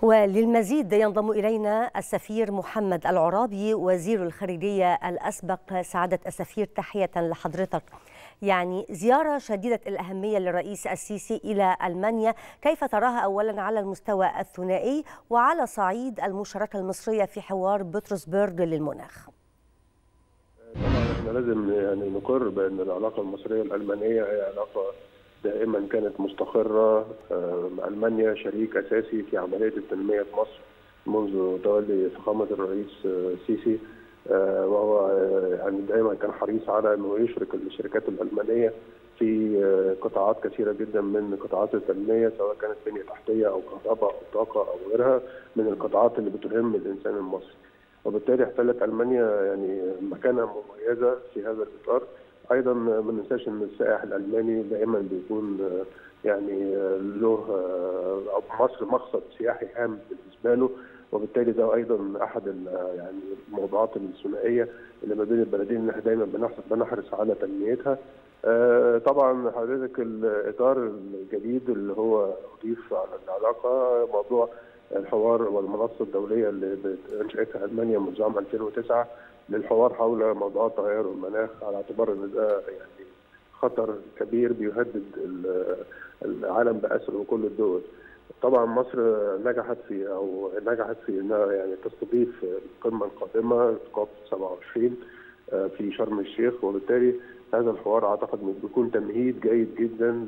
وللمزيد ينضم إلينا السفير محمد العرابي وزير الخارجية الأسبق سعادة السفير تحية لحضرتك يعني زيارة شديدة الأهمية للرئيس السيسي إلى ألمانيا كيف تراها أولا على المستوى الثنائي وعلى صعيد المشاركة المصرية في حوار بطرسبرغ للمناخ طبعا احنا لازم يعني نقر بان العلاقه المصريه الالمانيه هي علاقه دائما كانت مستقره المانيا شريك اساسي في عمليه التنميه في مصر منذ تولي فخامه الرئيس السيسي وهو يعني دائما كان حريص على انه يشرك الشركات الالمانيه في قطاعات كثيره جدا من قطاعات التنميه سواء كانت بنيه تحتيه او كهرباء او طاقه او غيرها من القطاعات اللي بتهم الانسان المصري. وبالتالي احتلت المانيا يعني مكانه مميزه في هذا الاطار ايضا ما ننساش ان السائح الالماني دائما بيكون يعني له او مصر مقصد سياحي هام بالنسبه له وبالتالي ده ايضا احد يعني الموضوعات الثنائيه اللي ما بين البلدين اللي احنا دايما بنحرص على تنميتها طبعا حضرتك الاطار الجديد اللي هو اضيف على العلاقه موضوع الحوار والمنصه الدوليه اللي انشاتها المانيا منذ عام 2009 للحوار حول موضوعات تغير المناخ على اعتبار ان ده يعني خطر كبير بيهدد العالم باسره وكل الدول. طبعا مصر نجحت في او نجحت في انها يعني تستضيف القمه القادمه كوب 27 في شرم الشيخ وبالتالي هذا الحوار اعتقد انه بيكون تمهيد جيد جدا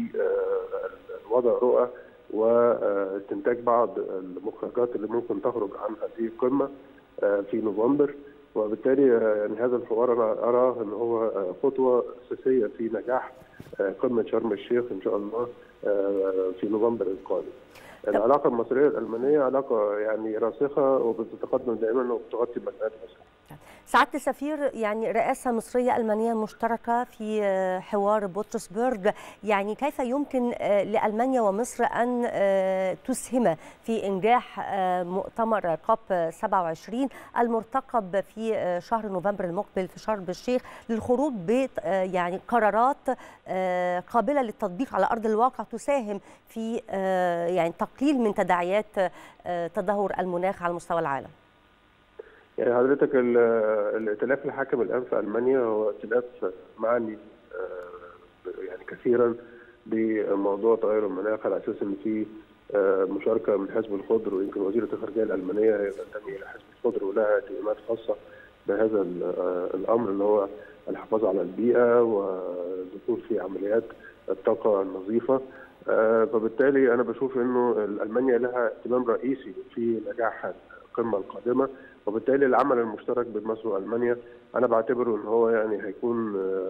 لوضع رؤى واستنتاج بعض المخرجات اللي ممكن تخرج عن هذه القمه في نوفمبر وبالتالي يعني هذا الحوار انا اراه ان هو خطوه اساسيه في نجاح قمه شرم الشيخ ان شاء الله في نوفمبر القادم. العلاقه المصريه الالمانيه علاقه يعني راسخه وبتتقدم دائما وبتغطي مسائل مصر. سعاده السفير يعني رئاسه مصريه المانيه مشتركه في حوار بطرسبرغ يعني كيف يمكن لالمانيا ومصر ان تسهم في انجاح مؤتمر كوب 27 المرتقب في شهر نوفمبر المقبل في شرم الشيخ للخروج ب يعني قرارات قابله للتطبيق على ارض الواقع تساهم في يعني تقليل من تداعيات تدهور المناخ على مستوى العالم. يعني حضرتك الائتلاف الحاكم الان في المانيا هو ائتلاف معني يعني كثيرا بموضوع تغير المناخ على اساس ان في مشاركه من حزب الخضر ويمكن وزيره الخارجيه الالمانيه تنتمي الى حزب الخضر ولها اهتمامات خاصه بهذا الامر اللي هو الحفاظ على البيئه والدخول في عمليات الطاقه النظيفه فبالتالي انا بشوف انه المانيا لها اهتمام رئيسي في نجاح القمه القادمه وبالتالي العمل المشترك بين مصر والمانيا انا بعتبره ان هو يعني هيكون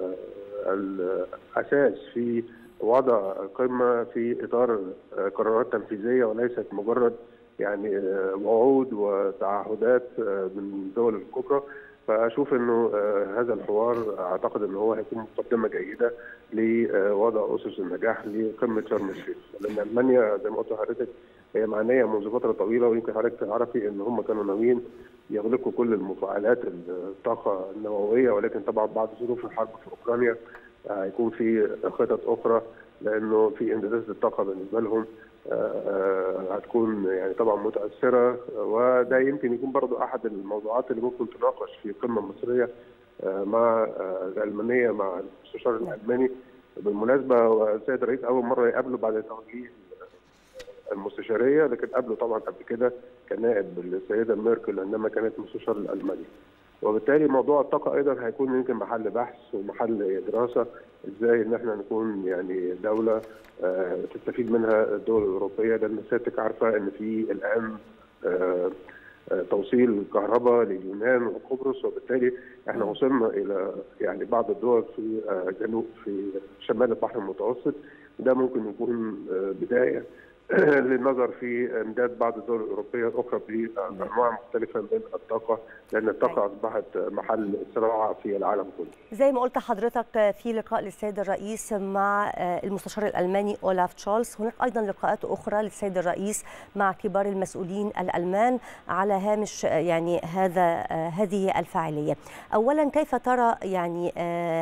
الاساس في وضع قمه في اطار قرارات تنفيذيه وليست مجرد يعني وعود وتعهدات من الدول الكبرى فاشوف انه هذا الحوار اعتقد ان هو هيكون مقدمه جيده لوضع اسس النجاح لقمه شرم الشيخ لان المانيا زي ما قلت لحضرتك هي معنيه منذ فتره طويله ويمكن حضرتك تعرفي ان هم كانوا ناويين يغلقوا كل المفاعلات الطاقه النوويه ولكن طبعا بعد ظروف الحرب في اوكرانيا هيكون في خطط اخرى لانه في امدادات الطاقه بالنسبه لهم هتكون يعني طبعا متاثره وده يمكن يكون برضو احد الموضوعات اللي ممكن تناقش في القمه المصريه مع الالمانيه مع المستشار الالماني بالمناسبه السيد الرئيس اول مره يقابله بعد توجيه المستشاريه لكن قبله طبعا قبل كده كنائب السيده ميركل عندما كانت مستشار الالماني وبالتالي موضوع الطاقه ايضا هيكون يمكن محل بحث ومحل دراسه ازاي ان احنا نكون يعني دوله تستفيد منها الدول الاوروبيه لان سيادتك عارفه ان في الان توصيل كهرباء لليونان وقبرص وبالتالي احنا وصلنا الى يعني بعض الدول في جنوب في شمال البحر المتوسط ده ممكن يكون بدايه للنظر في امداد بعض الدول الاوروبيه الاخرى بانواع مختلفه من الطاقه لان الطاقه اصبحت محل صراع في العالم كله. زي ما قلت حضرتك في لقاء للسيد الرئيس مع المستشار الالماني اولاف تشارلز، هناك ايضا لقاءات اخرى للسيد الرئيس مع كبار المسؤولين الالمان على هامش يعني هذا هذه الفاعليه. اولا كيف ترى يعني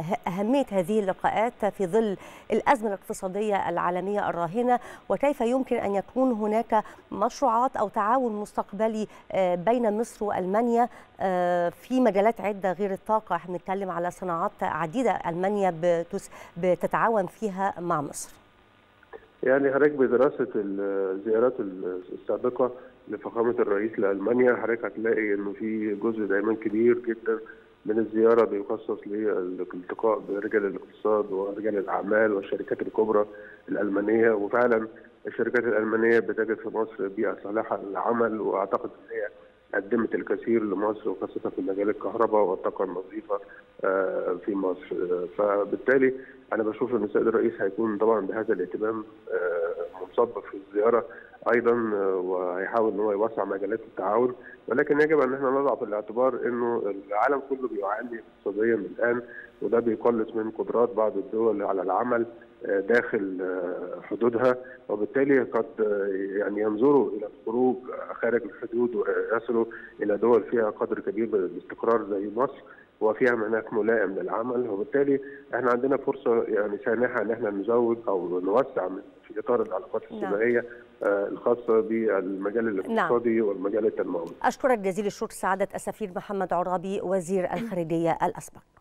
اهميه هذه اللقاءات في ظل الازمه الاقتصاديه العالميه الراهنه وكيف يمكن يمكن ان يكون هناك مشروعات او تعاون مستقبلي بين مصر والمانيا في مجالات عده غير الطاقه احنا بنتكلم على صناعات عديده المانيا بتتعاون فيها مع مصر يعني حضرتك بدراسه الزيارات السابقه لفخامه الرئيس لالمانيا حضرتك هتلاقي انه في جزء دايما كبير جدا من الزياره بيخصص للالتقاء برجال الاقتصاد ورجال الاعمال والشركات الكبرى الالمانيه وفعلا الشركات الالمانيه بتجد في مصر بيئه صالحه للعمل واعتقد ان هي قدمت الكثير لمصر وخاصه في مجال الكهرباء والطاقه النظيفه في مصر فبالتالي انا بشوف ان السيد الرئيس هيكون طبعا بهذا الاهتمام منصب في الزياره ايضا وهيحاول ان هو يوسع مجالات التعاون ولكن يجب ان احنا نضع في الاعتبار انه العالم كله بيعاني اقتصاديا الان وده بيقلص من قدرات بعض الدول على العمل داخل حدودها وبالتالي قد يعني ينظروا الى الخروج خارج الحدود ويصلوا الى دول فيها قدر كبير من الاستقرار زي مصر وفيها هناك ملائم للعمل وبالتالي احنا عندنا فرصه يعني سانحه ان احنا نزود او نوسع من في اطار العلاقات الثنائيه نعم. الخاصه بالمجال الاقتصادي نعم. والمجال التنموي. اشكرك جزيل الشكر سعاده السفير محمد عرابي وزير الخارجيه الاسبق.